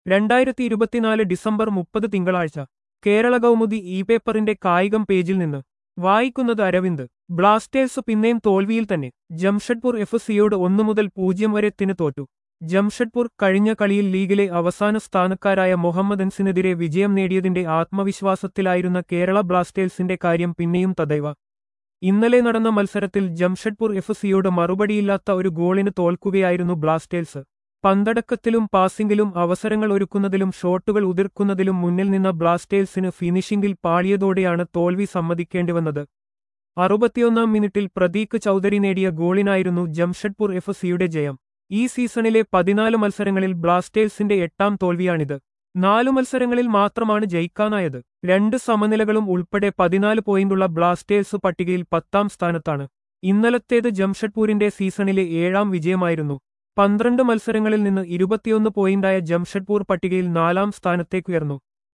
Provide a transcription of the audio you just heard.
രണ്ടായിരത്തി ഇരുപത്തിനാല് ഡിസംബർ മുപ്പത് തിങ്കളാഴ്ച കേരള കൗമുദി ഇ പേപ്പറിന്റെ കായികം പേജിൽ നിന്ന് വായിക്കുന്നത് അരവിന്ദ് ബ്ലാസ്റ്റേഴ്സ് പിന്നെയും തോൽവിയിൽ തന്നെ ജംഷഡ്പൂർ എഫ് സിയോട് ഒന്നു മുതൽ പൂജ്യം വരെ ത്തിന് തോറ്റു ജംഷഡ്പൂർ കഴിഞ്ഞ കളിയിൽ ലീഗിലെ അവസാന സ്ഥാനക്കാരായ മുഹമ്മദൻസിനെതിരെ വിജയം നേടിയതിന്റെ ആത്മവിശ്വാസത്തിലായിരുന്ന കേരള ബ്ലാസ്റ്റേഴ്സിന്റെ കാര്യം പിന്നെയും തദൈവ ഇന്നലെ നടന്ന മത്സരത്തിൽ ജംഷഡ്പൂർ എഫ് സിയോട് മറുപടിയില്ലാത്ത ഒരു ഗോളിന് തോൽക്കുകയായിരുന്നു ബ്ലാസ്റ്റേഴ്സ് പന്തടക്കത്തിലും പാസിംഗിലും അവസരങ്ങൾ ഒരുക്കുന്നതിലും ഷോട്ടുകൾ ഉതിർക്കുന്നതിലും മുന്നിൽ നിന്ന ബ്ലാസ്റ്റേഴ്സിന് ഫിനിഷിംഗിൽ പാളിയതോടെയാണ് തോൽവി സമ്മതിക്കേണ്ടിവന്നത് അറുപത്തിയൊന്നാം മിനിറ്റിൽ പ്രതീക് ചൌധരി നേടിയ ഗോളിനായിരുന്നു ജംഷഡ്പൂർ എഫ് സിയുടെ ജയം ഈ സീസണിലെ പതിനാല് മത്സരങ്ങളിൽ ബ്ലാസ്റ്റേഴ്സിന്റെ എട്ടാം തോൽവിയാണിത് നാലു മത്സരങ്ങളിൽ മാത്രമാണ് ജയിക്കാനായത് രണ്ട് സമനിലകളും ഉൾപ്പെടെ പതിനാല് പോയിന്റുള്ള ബ്ലാസ്റ്റേഴ്സ് പട്ടികയിൽ പത്താം സ്ഥാനത്താണ് ഇന്നലത്തേത് ജംഷഡ്പൂരിന്റെ സീസണിലെ ഏഴാം വിജയമായിരുന്നു പന്ത്രണ്ട് മത്സരങ്ങളിൽ നിന്ന് ഇരുപത്തിയൊന്ന് പോയിന്റായ ജംഷഡ്പൂർ പട്ടികയിൽ നാലാം സ്ഥാനത്തേക്കുയർന്നു